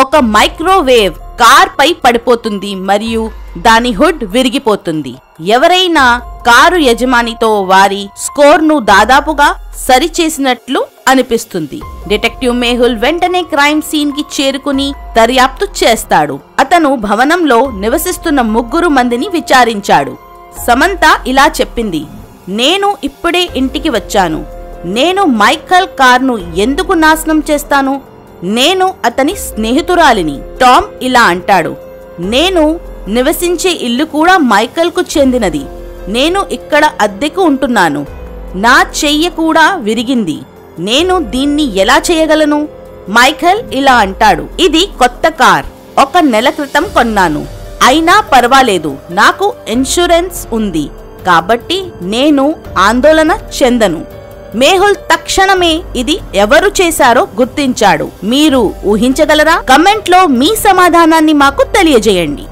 ఒక microwave car పై పడిపోతుంది మరియు దాని హుడ్ విరిగిపోతుంది ఎవరైనా కారు యజమానితో వారి స్కోర్ను దాదాపుగా సరిచేసినట్లు అనిపిస్తుంది డిటెక్టివ్ మేహుల్ వెంటనే క్రైమ్ సీన్ కి చేరుకుని దర్యాప్తు చేస్తాడు అతను భవనంలో నివసిస్తున్న ముగ్గురు మందిని విచారించాడు సమంత ఇలా చెప్పింది నేను ఇప్పుడే ఇంటికి వచ్చాను నేను మైకల్ కార్ను ఎందుకు నాశనం చేస్తాను నేను అతని స్నేహితురాలిని టామ్ ఇలా అంటాడు నేను నివసించే ఇల్లు కూడా మైకల్కు చెందినది నేను ఇక్కడ అద్దెకు ఉంటున్నాను నా చెయ్య కూడా విరిగింది నేను దీన్ని ఎలా చేయగలను మైఖల్ ఇలా అంటాడు ఇది కొత్త కార్ ఒక నెల క్రితం కొన్నాను అయినా పర్వాలేదు నాకు ఇన్సూరెన్స్ ఉంది కాబట్టి నేను ఆందోళన చెందను మేహుల్ తక్షణమే ఇది ఎవరు చేశారో గుర్తించాడు మీరు ఊహించగలరా కమెంట్ లో మీ సమాధానాన్ని మాకు తెలియజేయండి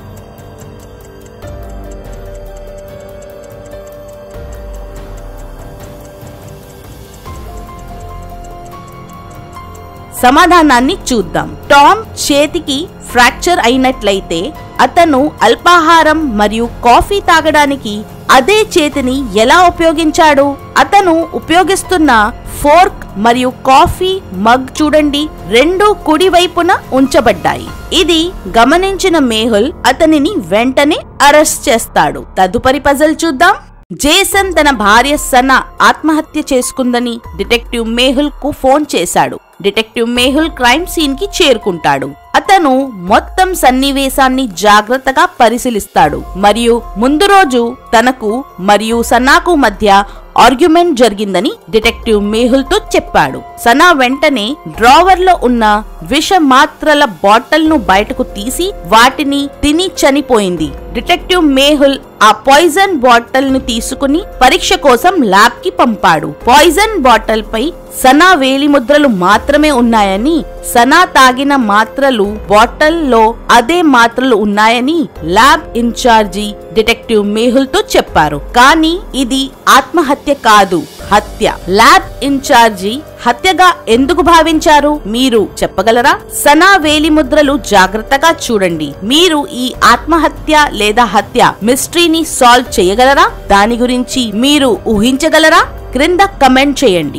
సమాధానాన్ని చూద్దాం టామ్ చేతికి ఫ్రాక్చర్ అయినట్లయితే అతను అల్పాహారం మరియు కాఫీ తాగడానికి అదే చేతిని ఎలా ఉపయోగించాడు అతను ఉపయోగిస్తున్న ఫోర్క్ మరియు కాఫీ మగ్ చూడండి రెండు కుడి వైపున ఉంచబడ్డాయి ఇది గమనించిన మేహుల్ అతనిని వెంటనే అరెస్ట్ చేస్తాడు తదుపరి పజల్ చూద్దాం జేసన్ తన భార్య సనా ఆత్మహత్య చేసుకుందని డిటెక్టివ్ మేహుల్ కు ఫోన్ చేశాడు డిటెక్టివ్ మేహుల్ క్రైమ్ సీన్ కి చేరుకుంటాడు అతను మొత్తం సన్నివేశాన్ని జాగ్రత్తగా పరిశీలిస్తాడు మరియు ముందు రోజు తనకు మరియు సనాకు మధ్య ఆర్గ్యుమెంట్ జరిగిందని డిటెక్టివ్ మేహుల్ తో చెప్పాడు సనా వెంటనే డ్రావర్ లో ఉన్న విష మాత్రల బాటిల్ ను బయటకు తీసి వాటిని తిని చనిపోయింది డిటెక్టివ్ మేహుల్ ఆ పాయిజన్ బాటిల్ ను తీసుకుని పరీక్ష కోసం ల్యాబ్ కి పంపాడు పాయిజన్ బాటిల్ పై సనా వేలి ముద్రలు మాత్రమే ఉన్నాయని సనా తాగిన మాత్రలు బాటిల్ లో అదే మాత్రలు ఉన్నాయని ల్యాబ్ ఇన్ఛార్జి డిటెక్టివ్ మేహుల్ తో చెప్పారు కానీ ఇది ఆత్మహత్య కాదు హత్య ల్యాబ్ ఇన్ఛార్జి హత్యగా ఎందుకు భావించారు మీరు చెప్పగలరా సనా వేలి ముద్రలు జాగ్రత్తగా చూడండి మీరు ఈ ఆత్మహత్య లేదా హత్య మిస్టరీని సాల్వ్ చేయగలరా దాని గురించి మీరు ఊహించగలరా క్రింద కమెంట్ చేయండి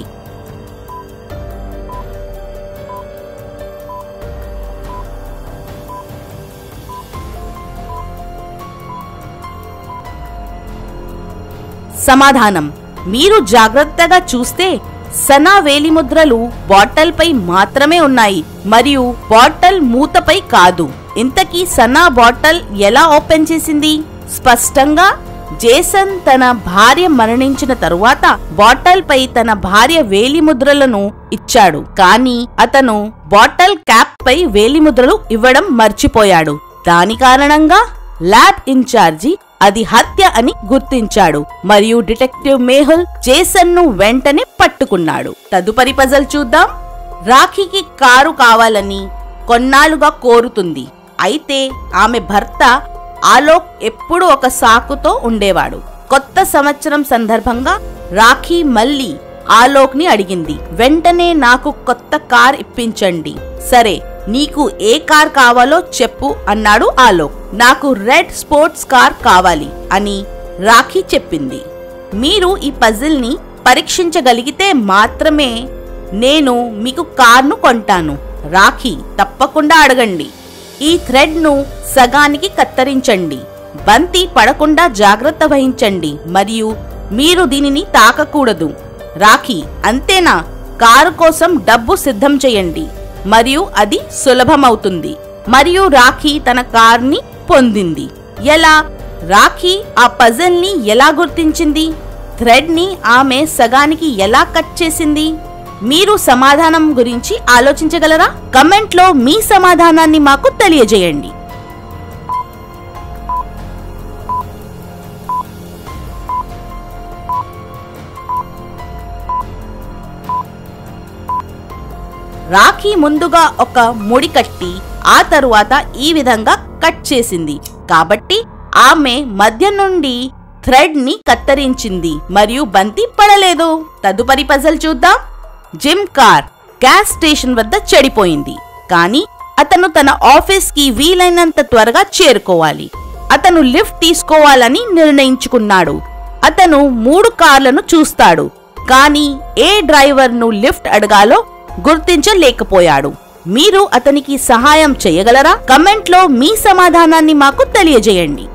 సమాధానం మీరు జాగ్రత్తగా చూస్తే సనా వేలిముద్రలు బాటల్ పై మాత్రమే ఉన్నాయి మరియు బాటల్ మూతపై కాదు ఇంతకీ సనా బాటల్ ఎలా ఓపెన్ చేసింది స్పష్టంగా జేసన్ తన భార్య మరణించిన తరువాత బాటల్ పై తన భార్య వేలిముద్రలను ఇచ్చాడు కానీ అతను బాటల్ క్యాప్ పై వేలిముద్రలు ఇవ్వడం మర్చిపోయాడు దాని కారణంగా ల్యాబ్ ఇన్ఛార్జి అది హత్య అని గుర్తించాడు మరియు డిటెక్టివ్ మేహుల్ జేసన్ ను వెంటనే పట్టుకున్నాడు తదుపరి పజల్ చూద్దాం రాఖీకి కారు కావాలని కొన్నాళ్లుగా కోరుతుంది అయితే ఆమె భర్త ఆలోక్ ఎప్పుడూ ఒక సాకుతో ఉండేవాడు కొత్త సంవత్సరం సందర్భంగా రాఖీ మళ్ళీ ఆలోక్ ని అడిగింది వెంటనే నాకు కొత్త కార్ ఇప్పించండి సరే నీకు ఏ కార్ కావాలో చెప్పు అన్నాడు ఆలోక్ నాకు రెడ్ స్పోర్ట్స్ కార్ కావాలి అని రాఖీ చెప్పింది మీరు ఈ పజిల్ ని పరీక్షించగలిగితే మాత్రమే నేను మీకు కార్ను కొంటాను రాఖీ తప్పకుండా అడగండి ఈ థ్రెడ్ ను సగానికి కత్తిరించండి బంతి పడకుండా జాగ్రత్త వహించండి మరియు మీరు దీనిని తాకకూడదు రాఖీ అంతేనా కారు కోసం డబ్బు సిద్ధం చేయండి మరియు అది సులభమవుతుంది మరియు రాఖీ తన కార్ని పొందింది ఎలా రాఖీ ఆ పజల్ ని ఎలా గుర్తించింది థ్రెడ్ ని ఆమె సగానికి ఎలా కట్ చేసింది మీరు సమాధానం గురించి ఆలోచించగలరా కమెంట్ లో మీ సమాధానాన్ని మాకు తెలియజేయండి రాఖీ ముందుగా ఒక ముడి కట్టి ఆ తరువాత ఈ విధంగా కట్ చేసింది కాబట్టి ఆమె మధ్య నుండి థ్రెడ్ ని కత్తిరించింది మరియు బంతి పడలేదు తదుపరి పజల్ చూద్దాం జిమ్ కార్ గ్యాస్ స్టేషన్ వద్ద చెడిపోయింది కానీ అతను తన ఆఫీస్ కి వీలైనంత త్వరగా చేరుకోవాలి అతను లిఫ్ట్ తీసుకోవాలని నిర్ణయించుకున్నాడు అతను మూడు కార్లను చూస్తాడు కానీ ఏ డ్రైవర్ను లిఫ్ట్ అడగాలో గుర్తించలేకపోయాడు మీరు అతనికి సహాయం చేయగలరా కమెంట్లో మీ సమాధానాన్ని మాకు తెలియజేయండి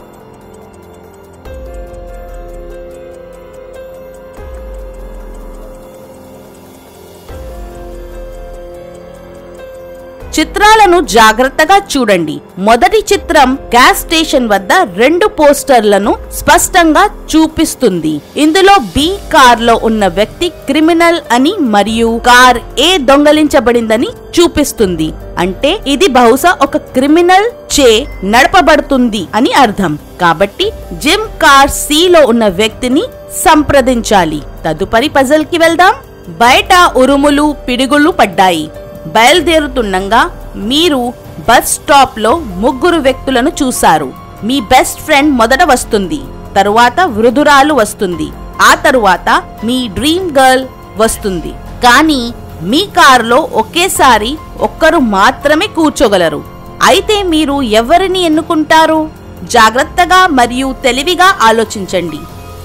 చిత్రాలను జాగ్రత్తగా చూడండి మొదటి చిత్రం గ్యాస్ స్టేషన్ వద్ద రెండు పోస్టర్లను స్పష్టంగా చూపిస్తుంది ఇందులో బి కార్ లో ఉన్న వ్యక్తి క్రిమినల్ అని మరియు కార్ ఏ దొంగలించబడిందని చూపిస్తుంది అంటే ఇది బహుశా ఒక క్రిమినల్ చే నడపబడుతుంది అని అర్థం కాబట్టి జిమ్ కార్ సి లో ఉన్న వ్యక్తిని సంప్రదించాలి తదుపరి పజల్ కి వెళ్దాం బయట ఉరుములు పిడుగులు పడ్డాయి బయలుదేరుతుండగా మీరు బస్ స్టాప్ లో ముగ్గురు వ్యక్తులను చూశారు మీ బెస్ట్ ఫ్రెండ్ మొదట వస్తుంది తరువాత వృధురాలు వస్తుంది ఆ తరువాత మీ డ్రీమ్ గర్ల్ వస్తుంది కానీ మీ కారులో ఒకేసారి ఒక్కరు మాత్రమే కూర్చోగలరు అయితే మీరు ఎవరిని ఎన్నుకుంటారు జాగ్రత్తగా మరియు తెలివిగా ఆలోచించండి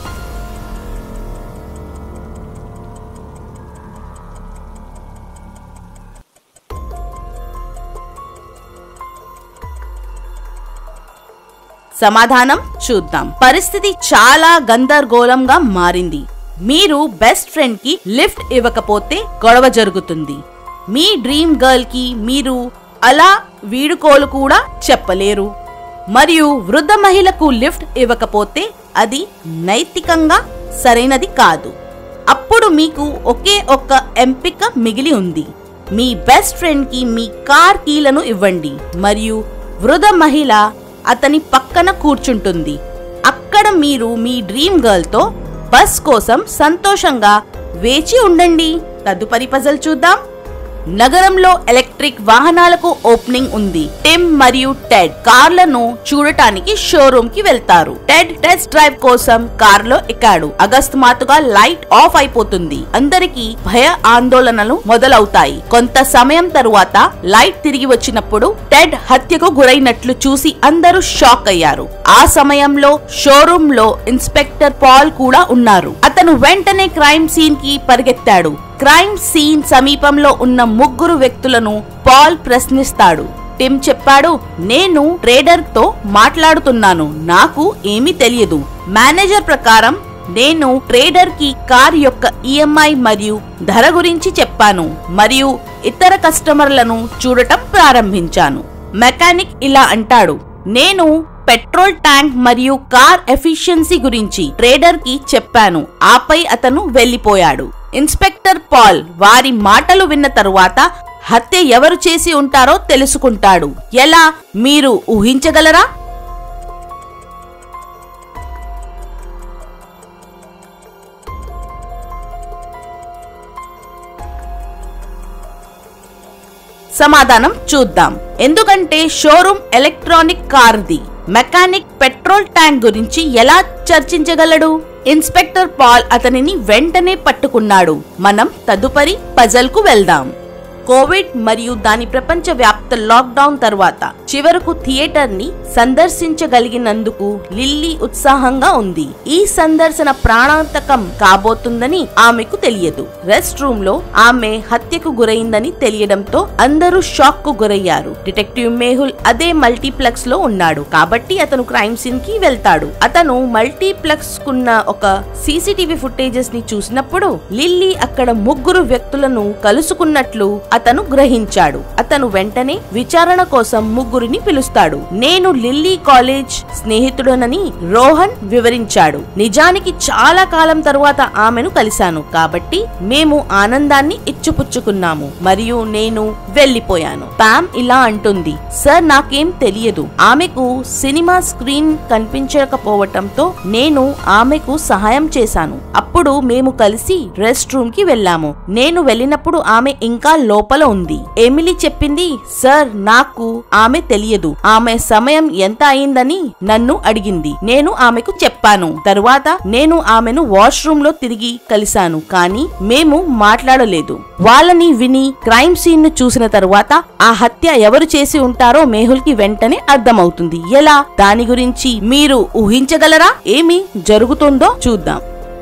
సమాధానం చూద్దాం పరిస్థితి చాలా గందరగోళంగా మారింది మీరు బెస్ట్ ఫ్రెండ్ కి లిఫ్ట్ ఇవ్వకపోతే గొడవ జరుగుతుంది మీ డ్రీమ్ గర్ల్ కి మీరు అలా వీడుకోలు కూడా చెప్పలేరు మరియు వృద్ధ మహిళకు లిఫ్ట్ ఇవ్వకపోతే అది నైతికంగా సరైనది కాదు అప్పుడు మీకు ఒకే ఒక్క ఎంపిక మిగిలి ఉంది మీ బెస్ట్ ఫ్రెండ్ కి మీ కార్ కీలను ఇవ్వండి మరియు వృధ మహిళ అతని పక్కన కూర్చుంటుంది అక్కడ మీరు మీ డ్రీమ్ గర్ల్ తో బస్ కోసం సంతోషంగా వేచి ఉండండి తదుపరి పజల్ చూద్దాం నగరంలో ఎలక్ట్రిక్ వాహనాలకు ఓపెనింగ్ ఉంది టిమ్ మరియు టెడ్ కార్లను చూడటానికి షోరూమ్ కి వెళ్తారు టెడ్ టెస్ట్ డ్రైవ్ కోసం కార్ లో ఎక్కాడు అకస్మాత్తుగా లైట్ ఆఫ్ అయిపోతుంది అందరికి భయ ఆందోళనలు మొదలవుతాయి కొంత సమయం తరువాత లైట్ తిరిగి వచ్చినప్పుడు టెడ్ హత్యకు గురైనట్లు చూసి అందరూ షాక్ అయ్యారు ఆ సమయంలో షోరూమ్ లో ఇన్స్పెక్టర్ పాల్ కూడా ఉన్నారు అతను వెంటనే క్రైమ్ సీన్ కి పరిగెత్తాడు క్రైమ్ సీన్ సమీపంలో ఉన్న ముగ్గురు వ్యక్తులను పాల్ ప్రశ్నిస్తాడు టిమ్ చెప్పాడు నేను ట్రేడర్ తో మాట్లాడుతున్నాను నాకు ఏమీ తెలియదు మేనేజర్ ప్రకారం నేను ట్రేడర్ కి కార్ యొక్క ఈఎంఐ మరియు ధర గురించి చెప్పాను మరియు ఇతర కస్టమర్లను చూడటం ప్రారంభించాను మెకానిక్ ఇలా అంటాడు నేను పెట్రోల్ ట్యాంక్ మరియు కార్ ఎఫిషియన్సీ గురించి ట్రేడర్ కి చెప్పాను ఆపై అతను వెళ్లిపోయాడు ఇన్స్పెక్టర్ పాల్ వారి మాటలు విన్న తరువాత హత్య ఎవరు చేసి ఉంటారో తెలుసుకుంటాడు ఎలా మీరు ఊహించగలరా సమాధానం చూద్దాం ఎందుకంటే షోరూమ్ ఎలక్ట్రానిక్ కార్ది మెకానిక్ పెట్రోల్ ట్యాంక్ గురించి ఎలా చర్చించగలడు ఇన్స్పెక్టర్ పాల్ అతనిని వెంటనే పట్టుకున్నాడు మనం తదుపరి పజల్ కు వెళ్దాం కోవిడ్ మరియు దాని ప్రపంచ వ్యాప్త లాక్డౌన్ తర్వాత చివరకు థియేటర్ ని సందర్శించగలిగినందుకు లిల్లీ ఉత్సాహంగా ఉంది ఈ సందర్శన ప్రాణాంతకం కాబోతుందని ఆమెకు తెలియదు రెస్ట్ రూమ్ లో ఆమె హత్యకు గురైందని తెలియడంతో అందరూ షాక్ కు గురయ్యారు డిటెక్టివ్ మేహుల్ అదే మల్టీప్లెక్స్ లో ఉన్నాడు కాబట్టి అతను క్రైమ్ సీన్ కి వెళ్తాడు అతను మల్టీప్లెక్స్ కున్న ఒక సీసీటీవీ ఫుటేజెస్ ని చూసినప్పుడు లిల్లీ అక్కడ ముగ్గురు వ్యక్తులను కలుసుకున్నట్లు అతను గ్రహించాడు అతను వెంటనే విచారణ కోసం ముగ్గురిని పిలుస్తాడు నేను లిల్లీ కాలేజ్ స్నేహితుడనని రోహన్ వివరించాడు నిజానికి చాలా కాలం తరువాత ఆమెను కలిశాను కాబట్టి మేము ఆనందాన్ని ఇచ్చిపుచ్చుకున్నాము మరియు నేను వెళ్లిపోయాను పామ్ ఇలా అంటుంది సార్ నాకేం తెలియదు ఆమెకు సినిమా స్క్రీన్ కనిపించకపోవటంతో నేను ఆమెకు సహాయం చేశాను అప్పుడు మేము కలిసి రెస్ట్ రూమ్ కి వెళ్ళాము నేను వెళ్ళినప్పుడు ఆమె ఇంకా లోపల ఉంది ఎమిలీ చెప్పింది సార్ నాకు ఆమె తెలియదు ఆమె సమయం ఎంత అయిందని నన్ను అడిగింది నేను ఆమెకు చెప్పాను తరువాత నేను ఆమెను వాష్రూమ్ లో తిరిగి కలిశాను కానీ మేము మాట్లాడలేదు వాళ్ళని విని క్రైమ్ సీన్ ను చూసిన తరువాత ఆ హత్య ఎవరు చేసి ఉంటారో మేహుల్ కి వెంటనే అర్థమవుతుంది ఎలా దాని గురించి మీరు ఊహించగలరా ఏమి జరుగుతుందో చూద్దాం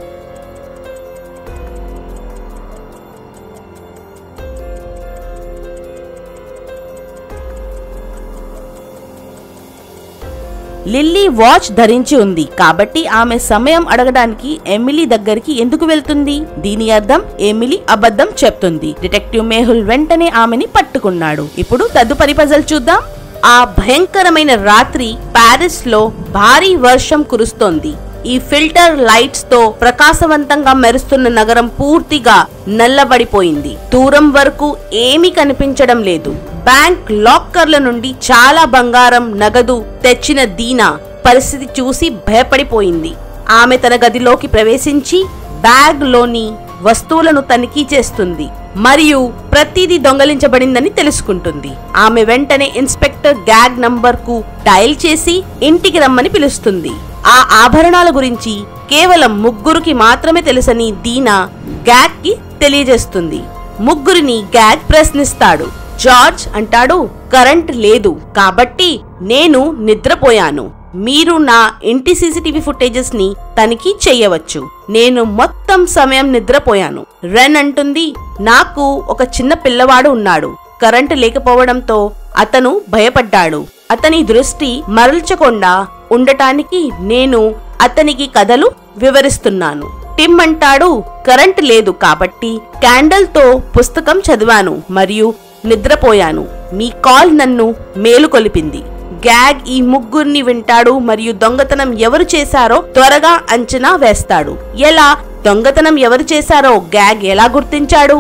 లిల్లీ వాచ్ ధరించి ఉంది కాబట్టి ఆమె సమయం అడగడానికి ఎమిలీ దగ్గరికి ఎందుకు వెళ్తుంది దీని అర్థం ఎమిలీ అబద్ధం చెప్తుంది డిటెక్టివ్ మేహుల్ వెంటనే ఆమెని పట్టుకున్నాడు ఇప్పుడు తదుపరి పజల్ చూద్దాం ఆ భయంకరమైన రాత్రి పారిస్ లో భారీ వర్షం కురుస్తోంది ఈ ఫిల్టర్ లైట్స్ తో ప్రకాశవంతంగా మెరుస్తున్న నగరం పూర్తిగా నల్లబడిపోయింది దూరం వరకు ఏమీ కనిపించడం లేదు బ్యాంక్ లాక్కర్ల నుండి చాలా బంగారం నగదు తెచ్చిన దీనా పరిస్థితి చూసి భయపడిపోయింది ఆమె తన గదిలోకి ప్రవేశించి బ్యాగ్ లోని వస్తువులను తనిఖీ చేస్తుంది మరియు ప్రతిదీ దొంగలించబడిందని తెలుసుకుంటుంది ఆమె వెంటనే ఇన్స్పెక్టర్ గ్యాగ్ నంబర్ కు డయల్ చేసి ఇంటికి రమ్మని పిలుస్తుంది ఆ ఆభరణాల గురించి కేవలం ముగ్గురికి మాత్రమే తెలుసని దీనా గ్యాగ్ కి తెలియజేస్తుంది ముగ్గురిని గ్యాగ్ ప్రశ్నిస్తాడు జార్జ్ అంటాడు కరెంట్ లేదు కాబట్టి నేను నిద్రపోయాను మీరు నా ఇంటి సీసీటీవీ ఫుటేజెస్ ని తనిఖీ చెయ్యవచ్చు నేను మొత్తం సమయం నిద్రపోయాను రెన్ అంటుంది నాకు ఒక చిన్న పిల్లవాడు ఉన్నాడు కరెంటు లేకపోవడంతో అతను భయపడ్డాడు అతని దృష్టి మరల్చకుండా ఉండటానికి నేను అతనికి కథలు వివరిస్తున్నాను టిమ్ అంటాడు కరెంట్ లేదు కాబట్టి క్యాండల్ తో పుస్తకం చదివాను మరియు నిద్రపోయాను మీ కాల్ నన్ను మేలుకొలిపింది గ్యాగ్ ఈ ముగ్గురిని వింటాడు మరియు దొంగతనం ఎవరు చేశారో త్వరగా అంచనా వేస్తాడు ఎలా దొంగతనం ఎవరు చేశారో గ్యాగ్ ఎలా గుర్తించాడు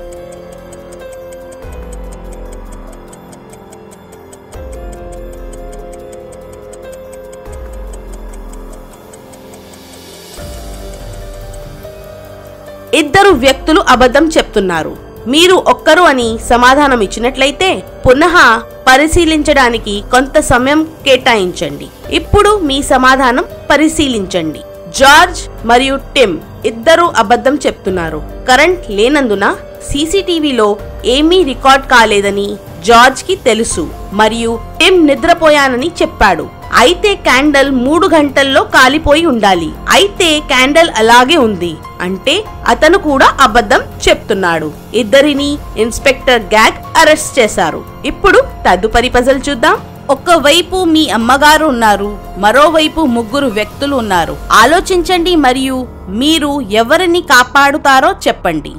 ఇద్దరు వ్యక్తులు అబద్ధం చెప్తున్నారు మీరు ఒక్కరు అని సమాధానం ఇచ్చినట్లయితే పునః పరిశీలించడానికి కొంత సమయం కేటాయించండి ఇప్పుడు మీ సమాధానం పరిశీలించండి జార్జ్ మరియు టిమ్ ఇద్దరు అబద్ధం చెప్తున్నారు కరెంట్ లేనందున సీసీటీవీలో ఏమీ రికార్డ్ కాలేదని జార్జ్ కి తెలుసు మరియు టిమ్ నిద్రపోయానని చెప్పాడు అయితే క్యాండల్ మూడు గంటల్లో కాలిపోయి ఉండాలి అయితే క్యాండల్ అలాగే ఉంది అంటే అతను కూడా అబద్ధం చెప్తున్నాడు ఇద్దరిని ఇన్స్పెక్టర్ గ్యాగ్ అరెస్ట్ చేశారు ఇప్పుడు తదుపరి పజల్ చూద్దాం ఒక్కవైపు మీ అమ్మగారు ఉన్నారు మరోవైపు ముగ్గురు వ్యక్తులు ఉన్నారు ఆలోచించండి మరియు మీరు ఎవరిని కాపాడుతారో చెప్పండి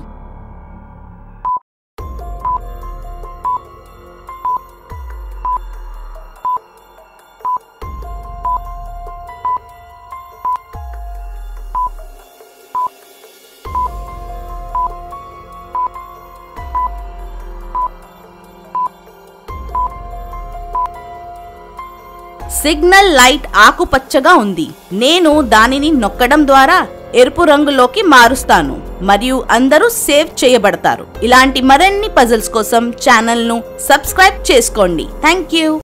సిగ్నల్ లైట్ ఆకుపచ్చగా ఉంది నేను దానిని నొక్కడం ద్వారా ఎరుపు రంగులోకి మారుస్తాను మరియు అందరూ సేవ్ చేయబడతారు ఇలాంటి మరిన్ని పజిల్స్ కోసం ఛానల్ను సబ్స్క్రైబ్ చేసుకోండి థ్యాంక్ యూ